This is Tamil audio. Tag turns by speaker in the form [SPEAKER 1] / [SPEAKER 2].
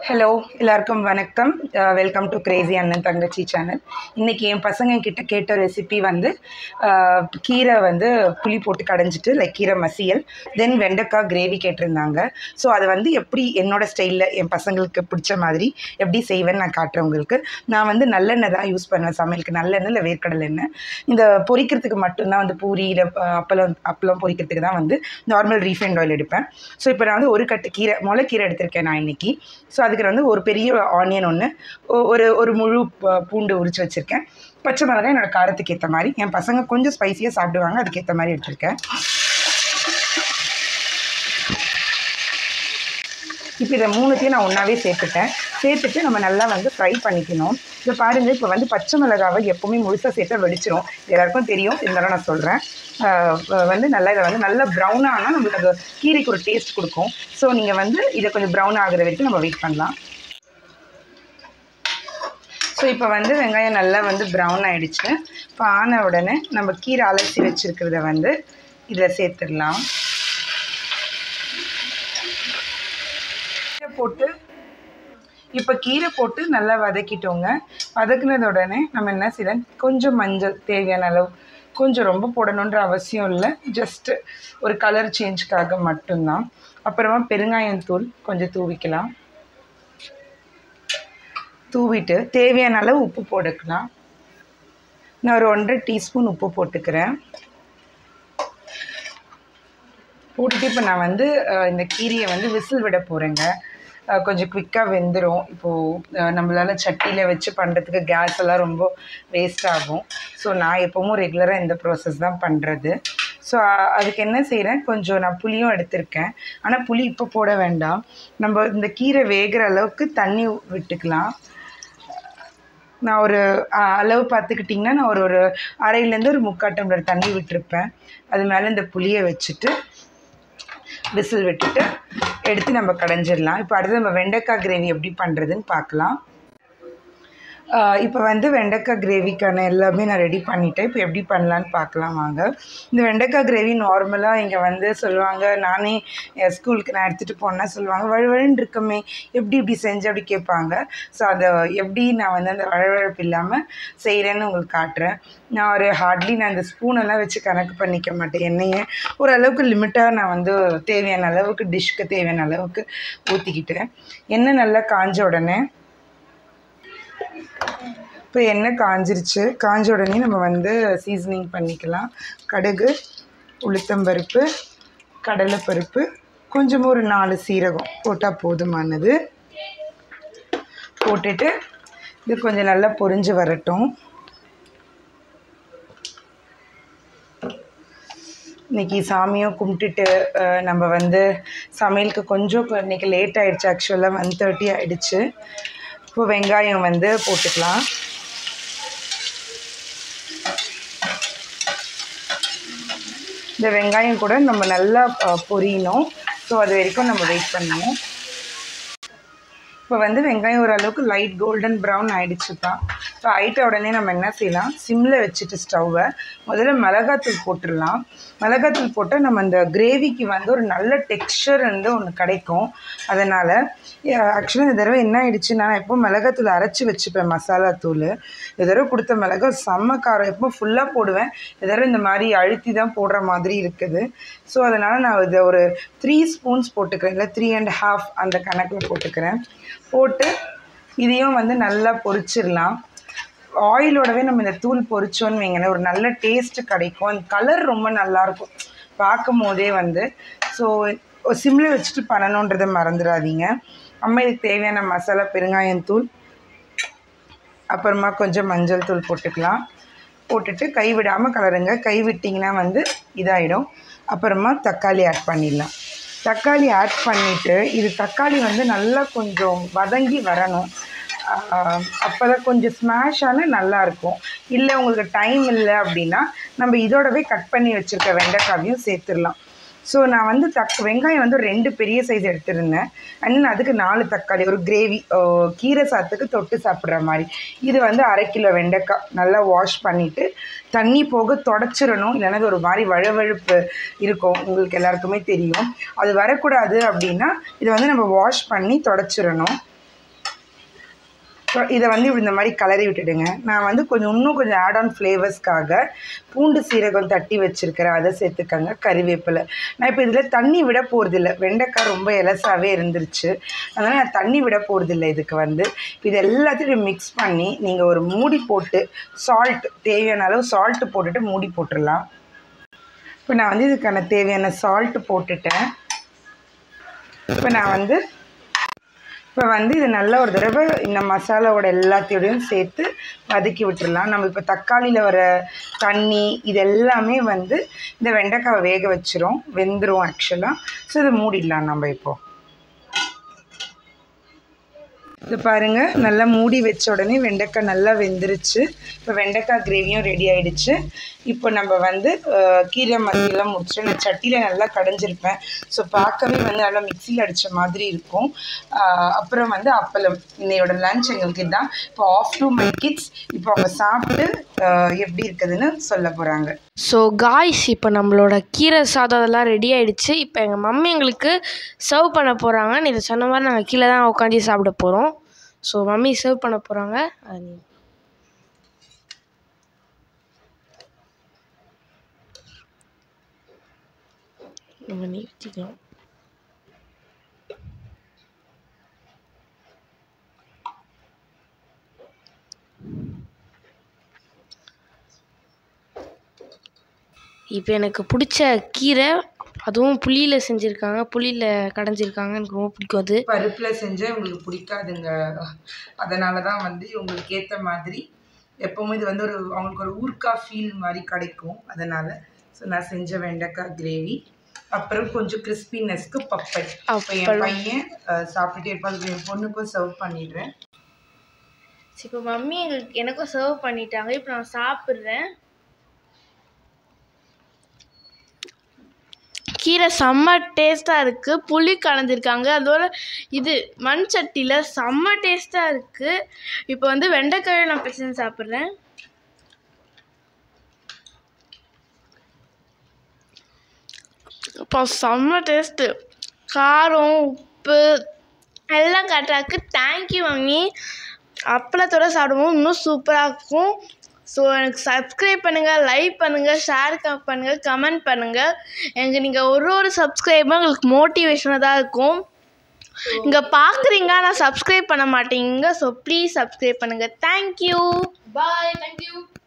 [SPEAKER 1] ஹலோ எல்லாருக்கும் வணக்கம் வெல்கம் டு கிரேசி அண்ணன் தங்கச்சி சேனல் இன்றைக்கி என் பசங்க கிட்ட கேட்ட ரெசிபி வந்து அஹ், கீரை வந்து புளி போட்டு கடைஞ்சிட்டு லைக் கீரை மசியல் தென் வெண்டைக்காய் கிரேவி கேட்டிருந்தாங்க ஸோ அதை வந்து எப்படி என்னோட ஸ்டைலில் என் பசங்களுக்கு பிடிச்ச மாதிரி எப்படி செய்வேன்னு நான் காட்டுறேன் உங்களுக்கு நான் வந்து நல்லெண்ணெய் தான் யூஸ் பண்ணுவேன் சமையலுக்கு நல்லெண்ணெய் இல்லை வேர்க்கடலை எண்ணெய் இந்த பொரிக்கிறதுக்கு மட்டும்தான் வந்து பூரி இல்லை அப்பளம் அப்பளம் பொரிக்கிறதுக்கு தான் வந்து நார்மல் ரீஃபைண்ட் ஆயில் எடுப்பேன் ஸோ இப்போ நான் வந்து ஒரு கட்டு கீரை முளைக்கீரை எடுத்திருக்கேன் நான் இன்னைக்கு ஸோ அதுக்கு வந்து ஒரு பெரிய ஆனியன் ஒன்று ஒரு ஒரு முழு ப- பூண்டு உரிச்சு வச்சுருக்கேன் பச்சை மிளகாய் என்னோட காரத்துக்கு ஏற்ற மாதிரி என் பசங்க கொஞ்சம் ஸ்பைசியாக சாப்பிடுவாங்க அதுக்கேற்ற மாதிரி எடுத்திருக்கேன் இப்போ இதை மூணுத்தையும் நான் ஒன்றாவே சேர்த்துட்டேன் சேர்த்துட்டு நம்ம நல்லா வந்து ஃப்ரை பண்ணிக்கணும் இப்போ பாருங்கள் இப்போ வந்து பச்சை மிளகாவை எப்போவுமே முழுசாக சேர்த்தா வெடிச்சிரும் இது எல்லாருக்கும் தெரியும் இருந்தாலும் நான் சொல்கிறேன் வந்து நல்லா இதை வந்து நல்லா ப்ரௌன் ஆனால் நம்மளுக்கு அது கீரைக்கு ஒரு டேஸ்ட் கொடுக்கும் ஸோ நீங்கள் வந்து இதை கொஞ்சம் ப்ரௌன் ஆகுற வரைக்கும் நம்ம வெயிட் பண்ணலாம் ஸோ இப்போ வந்து வெங்காயம் நல்லா வந்து ப்ரௌன் ஆயிடுச்சு இப்போ ஆன உடனே நம்ம கீரை அலசி வச்சுருக்கிறத வந்து இதில் சேர்த்துடலாம் கீரை போட்டு இப்போ கீரை போட்டு நல்லா வதக்கிட்டோங்க வதக்குனது உடனே நம்ம என்ன செய்யலாம் கொஞ்சம் மஞ்சள் தேவையான அளவு கொஞ்சம் ரொம்ப போடணுன்ற அவசியம் இல்லை ஜஸ்ட்டு ஒரு கலர் சேஞ்சுக்காக மட்டும்தான் அப்புறமா பெருங்காயம் தூள் கொஞ்சம் தூவிக்கலாம் தூவிட்டு தேவையான அளவு உப்பு போட்டுக்கலாம் நான் ஒரு ஒன்றரை டீஸ்பூன் உப்பு போட்டுக்கிறேன் போட்டுட்டு இப்போ நான் வந்து அஹ், இந்த கீரையை வந்து விசில் விட போகிறேங்க கொஞ்சம் குவிக்காக வெந்துடும் இப்போது நம்மளால் சட்டியில் வச்சு பண்ணுறதுக்கு கேஸ் எல்லாம் ரொம்ப வேஸ்ட் ஆகும் ஸோ நான் எப்போவும் ரெகுலராக இந்த ப்ராசஸ் தான் பண்ணுறது ஸோ அதுக்கு என்ன செய்கிறேன் கொஞ்சம் நான் புளியும் எடுத்திருக்கேன் ஆனால் புளி இப்போ போட வேண்டாம் நம்ம இந்த கீரை வேகிற அளவுக்கு தண்ணி விட்டுக்கலாம் நான் ஒரு அ, அளவு பார்த்துக்கிட்டிங்கன்னா நான் ஒரு ஒரு அரையிலேருந்து ஒரு முக்கால் டம்ளர் தண்ணி விட்டிருப்பேன் அது மேலே இந்த புளியை வச்சுட்டு விசில் விட்டுட்டு எடுத்து நம்ம கடைஞ்சிடலாம் இப்போ அடுத்து நம்ம வெண்டைக்காய் கிரேவி எப்படி பண்ணுறதுன்னு பார்க்கலாம் இப்போ வந்து வெண்டைக்காய் கிரேவிக்கான எல்லாமே நான் ரெடி பண்ணிட்டேன் இப்போ எப்படி பண்ணலான்னு பார்க்கலாம் வாங்க இந்த வெண்டைக்காய் கிரேவி நார்மலாக இங்கே வந்து சொல்லுவாங்க நானே என் ஸ்கூலுக்கு நான் எடுத்துகிட்டு போனேன்னா சொல்லுவாங்க வழுவழுன்னு இருக்குமே எப்படி இப்படி செஞ்சு அப்படி கேட்பாங்க ஸோ அதை எப்படி நான் வந்து அந்த வழவழப்பு இல்லாமல் செய்கிறேன்னு உங்களுக்கு காட்டுறேன் நான் ஒரு ஹார்ட்லி நான் இந்த ஸ்பூனெல்லாம் வச்சு கணக்கு பண்ணிக்க மாட்டேன் எண்ணெயை ஓரளவுக்கு லிமிட்டாக நான் வந்து தேவையான அளவுக்கு டிஷ்க்கு தேவையான அளவுக்கு ஊற்றிக்கிட்டேன் எண்ணெய் நல்லா காஞ்ச உடனே இப்போ எண்ணெய் காஞ்சிருச்சு காஞ்ச உடனே நம்ம வந்து சீசனிங் பண்ணிக்கலாம் கடுகு உளுத்தம்பருப்பு கடலைப்பருப்பு கொஞ்சமாக ஒரு நாலு சீரகம் போட்டால் போதுமானது போட்டுட்டு இது கொஞ்சம் நல்லா பொரிஞ்சு வரட்டும் இன்னைக்கு சாமியும் கும்பிட்டுட்டு அஹ், நம்ம வந்து சமையலுக்கு கொஞ்சம் இன்னைக்கு லேட் ஆயிடுச்சு ஆக்சுவலாக ஒன் தேர்ட்டி ஆயிடுச்சு இப்போ வெங்காயம் வந்து போட்டுக்கலாம் இந்த வெங்காயம் கூட நம்ம நல்லா அஹ், பொரியணும் ஸோ அது வரைக்கும் நம்ம வெயிட் பண்ணுவோம் இப்போ வந்து வெங்காயம் ஓரளவுக்கு லைட் கோல்டன் ப்ரௌன் ஆயிடுச்சுப்பா இப்போ ஆயிட்ட உடனே நம்ம என்ன செய்யலாம் சிம்மில் வச்சுட்டு ஸ்டவ்வை முதல்ல மிளகாத்தூள் போட்டுடலாம் மிளகாத்தூள் போட்டால் நம்ம அந்த கிரேவிக்கு வந்து ஒரு நல்ல டெக்ஸ்சர் வந்து ஒன்று கிடைக்கும் அதனால் ஆக்சுவலாக இந்த தடவை என்ன ஆயிடுச்சுன்னா நான் எப்போ மிளகாத்தூள் அரைச்சி வச்சுப்பேன் மசாலா தூள் இந்த தடவை கொடுத்த மிளகா செம்ம காரம் எப்போ ஃபுல்லாக போடுவேன் இந்த தடவை இந்த மாதிரி அழுத்தி தான் போடுற மாதிரி இருக்குது ஸோ அதனால் நான் இதை ஒரு த்ரீ ஸ்பூன்ஸ் போட்டுக்கிறேன் இல்லை த்ரீ அண்ட் ஹாஃப் அந்த கணக்கில் போட்டுக்கிறேன் போட்டு இதையும் வந்து நல்லா பொரிச்சிடலாம் ஆயிலோடவே நம்ம இந்த தூள் பொரிச்சோன்னு வைங்களேன் ஒரு நல்ல டேஸ்ட் கிடைக்கும் அந்த கலர் ரொம்ப நல்லாயிருக்கும் பார்க்கும் போதே வந்து ஸோ சிம்மில் வச்சுட்டு பண்ணணுன்றதை மறந்துடாதீங்க அம்மா இதுக்கு தேவையான மசாலா பெருங்காயம் தூள் அப்புறமா கொஞ்சம் மஞ்சள் தூள் போட்டுக்கலாம் போட்டுட்டு கை விடாமல் கலருங்க கை விட்டிங்கன்னா வந்து இதாகிடும் அப்புறமா தக்காளி ஆட் பண்ணிடலாம் தக்காளி ஆட் பண்ணிவிட்டு இது தக்காளி வந்து நல்லா கொஞ்சம் வதங்கி வரணும் அப்போ தான் கொஞ்சம் ஸ்மாஷ் ஆனால் நல்லாயிருக்கும் இல்லை உங்களுக்கு டைம் இல்லை அப்படின்னா நம்ம இதோடவே கட் பண்ணி வச்சுருக்க வெண்டைக்காவையும் சேர்த்துடலாம் ஸோ நான் வந்து தக் வெங்காயம் வந்து ஒரு ரெண்டு பெரிய சைஸ் எடுத்திருந்தேன் அண்ட் அதுக்கு நாலு தக்காளி ஒரு கிரேவி கீரை சாத்துக்கு தொட்டு சாப்பிட்ற மாதிரி இது வந்து அரை கிலோ வெண்டைக்காய் நல்லா வாஷ் பண்ணிவிட்டு தண்ணி போக தொடச்சிடணும் இல்லைன்னா அது ஒரு மாதிரி வழுவழுப்பு இருக்கும் உங்களுக்கு எல்லாருக்குமே தெரியும் அது வரக்கூடாது அப்படின்னா இதை வந்து நம்ம வாஷ் பண்ணி தொடச்சிடணும் ஸோ இதை வந்து இப்படி இந்த மாதிரி கலரி விட்டுடுங்க நான் வந்து கொஞ்சம் இன்னும் கொஞ்சம் ஆட் ஆன் ஃப்ளேவர்ஸ்க்காக பூண்டு சீரகம் தட்டி வச்சுருக்கிறேன் அதை சேர்த்துக்கங்க கறிவேப்பிலை நான் இப்போ இதில் தண்ணி விட போகிறதில்ல வெண்டைக்காய் ரொம்ப எலசாவே இருந்துருச்சு அதனால் நான் தண்ணி விட போகிறதில்ல இதுக்கு வந்து இது எல்லாத்தையும் மிக்ஸ் பண்ணி நீங்கள் ஒரு மூடி போட்டு சால்ட் தேவையான அளவு சால்ட்டு போட்டுட்டு மூடி போட்டுடலாம் இப்போ நான் வந்து இதுக்கான தேவையான சால்ட்டு போட்டுட்டேன் இப்போ நான் வந்து இப்போ வந்து இது நல்ல ஒரு தடவை இந்த மசாலாவோட எல்லாத்தையோடையும் சேர்த்து வதக்கி விட்டுறலாம் நம்ம இப்போ தக்காளியில் வர தண்ணி இது எல்லாமே வந்து இந்த வெண்டைக்காவை வேக வச்சிரும் வெந்துடும் ஆக்சுவலாக ஸோ இதை மூடிடலாம் நம்ம இப்போது இது பாருங்கள் நல்லா மூடி வச்ச உடனே வெண்டைக்காய் நல்லா வெந்துருச்சு இப்போ வெண்டைக்காய் கிரேவியும் ரெடி ஆயிடுச்சு இப்போ நம்ம வந்து அஹ், கீரை மத்தியெல்லாம் முடிச்சுட்டு நான் சட்டியில் நல்லா கடைஞ்சிருப்பேன் ஸோ பார்க்கவே வந்து நல்லா மிக்சியில் அடித்த மாதிரி இருக்கும் அஹ், அப்புறம் வந்து அப்பளம் இன்னையோட லஞ்ச் எங்களுக்கு இதுதான் இப்போ ஆஃப் டு மை கிட்ஸ் இப்போ அவங்க சாப்பிட்டு அஹ், எப்படி இருக்குதுன்னு சொல்ல போகிறாங்க
[SPEAKER 2] ஸோ காய்ஸ் இப்போ நம்மளோட கீரை சாதம் அதெல்லாம் ரெடி ஆயிடுச்சு இப்போ எங்கள் மம்மி எங்களுக்கு சர்வ் பண்ண போகிறாங்க நீ இதை சொன்ன மாதிரி நாங்கள் கீழே தான் உட்காந்து சாப்பிட போகிறோம் ஸோ மம்மி சர்வ் பண்ண போகிறாங்க அது நீ நம்ம நீ வச்சுக்கலாம் இப்போ எனக்கு பிடிச்ச கீரை அதுவும் புளியில் செஞ்சுருக்காங்க புளியில் கடைஞ்சிருக்காங்க எனக்கு ரொம்ப பிடிக்கும் அது
[SPEAKER 1] பருப்பில் செஞ்சால் உங்களுக்கு பிடிக்காதுங்க அதனால தான் வந்து உங்களுக்கு ஏற்ற மாதிரி எப்போவுமே இது வந்து ஒரு அவங்களுக்கு ஒரு ஊர்க்கா ஃபீல் மாதிரி கிடைக்கும் அதனால் ஸோ நான் செஞ்ச வெண்டைக்காய் கிரேவி அப்புறம் கொஞ்சம் கிறிஸ்பினஸ்க்கு பப்பட் அப்போ என்
[SPEAKER 2] அப்பளம்.
[SPEAKER 1] பையன் அஹ், சாப்பிட்டுட்டே இருப்பான் என் பொண்ணுக்கும் சர்வ் பண்ணிடுறேன்
[SPEAKER 2] இப்போ மம்மி எங்களுக்கு எனக்கும் சர்வ் பண்ணிட்டாங்க இப்போ நான் சாப்பிட்றேன் கீரை செம்ம டேஸ்ட்டாக இருக்குது புளி கலந்துருக்காங்க அதோட இது மண் சட்டியில் செம்ம டேஸ்ட்டாக இருக்குது இப்போ வந்து வெண்டைக்காயை நான் பிசைஞ்சு சாப்பிட்றேன் இப்போ செம்ம டேஸ்ட்டு காரம் உப்பு எல்லாம் கரெக்டாக இருக்குது தேங்க்யூ மம்மி அப்பளத்தோட சாப்பிடும்போது இன்னும் சூப்பராக இருக்கும் ஸோ எனக்கு சப்ஸ்கிரைப் பண்ணுங்கள் லைக் பண்ணுங்கள் ஷேர் பண்ணுங்கள் கமெண்ட் பண்ணுங்கள் எனக்கு நீங்கள் ஒரு ஒரு சப்ஸ்கிரைபும் எங்களுக்கு மோட்டிவேஷனாக தான் இருக்கும் இங்கே பார்க்குறீங்க ஆனால் சப்ஸ்கிரைப் பண்ண மாட்டீங்க ஸோ ப்ளீஸ் சப்ஸ்கிரைப் பண்ணுங்கள் தேங்க்யூ
[SPEAKER 3] Bye. Thank you.